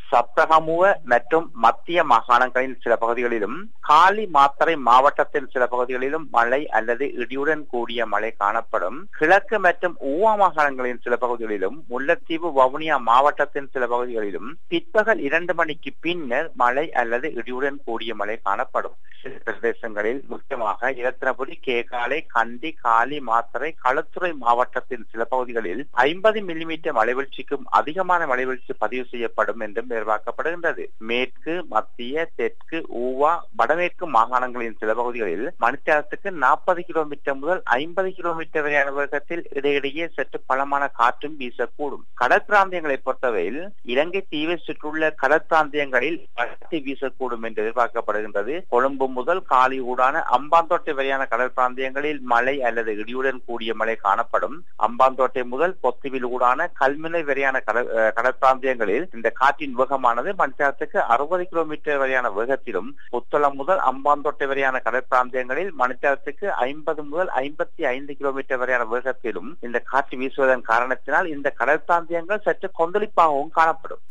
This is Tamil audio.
சப்ரகமுவ மற்றும் மத்திய மாகாணங்களின் சில பகுதிகளிலும் காலி மாத்தறை மாவட்டத்தின் சில பகுதிகளிலும் மழை அல்லது இடியுடன் கூடிய மழை காணப்படும் கிழக்கு மற்றும் ஊவா மாகாணங்களின் சில பகுதிகளிலும் முல்லைத்தீவு வவுனியா மாவட்டத்தின் சில பகுதிகளிலும் பிற்பகல் இரண்டு மணிக்கு பின்னர் மழை அல்லது இடியுடன் கூடிய மழை காணப்படும் சில பிரதேசங்களில் முக்கியமாக இரத்தினபுரி கேகாலை கண்டி காலி மாத்தறை களுத்துறை மாவட்டத்தின் சில பகுதிகளில் ஐம்பது மில்லிமீட்டர் மழைவீழ்ச்சிக்கும் அதிகமான மழைவீழ்ச்சி பதிவு செய்யப்படும் என்றும் எதிர்பார்க்கப்படுகின்றது மேற்கு மத்திய தெற்கு ஊவா வடமேற்கு மாகாணங்களின் சில பகுதிகளில் மணித்தியாலத்துக்கு நாற்பது கிலோமீட்டர் முதல் ஐம்பது கிலோமீட்டர் வரையான வேகத்தில் இடையிடையே சற்று பலமான காற்றும் வீசக்கூடும் கடற்பிராந்தியங்களை பொறுத்தவரையில் இலங்கை தீவை சுற்றுள்ள கடற்பிராந்தியங்களில் காற்று வீசக்கூடும் என்று எதிர்பார்க்கப்படுகின்றது கொழும்பு முதல் காலி ஊடான அம்பாந்தோட்டை வரையான கடற்பிராந்தியங்களில் மழை அல்லது இடியுடன் கூடிய மழை காணப்படும் அம்பாந்தோட்டை முதல் பொத்துவில் ஊடான கல்முனை வரையான கடற்பிராந்தியங்களில் இந்த காற்றின் வேகமானது மணித்தியாலத்துக்கு அறுபது கிலோமீட்டர் வரையான வேகத்திலும் புத்தளம் முதல் அம்பாந்தோட்டை வரையான கடற்பிராந்தியங்களில் மணித்தியாலத்துக்கு ஐம்பது முதல் ஐம்பத்தி ஐந்து கிலோமீட்டர் வரையான வேகத்திலும் இந்த காற்று வீசுவதன் காரணத்தினால் இந்த கடற்பிராந்தியங்கள் சற்று கொந்தளிப்பாகவும் காணப்படும்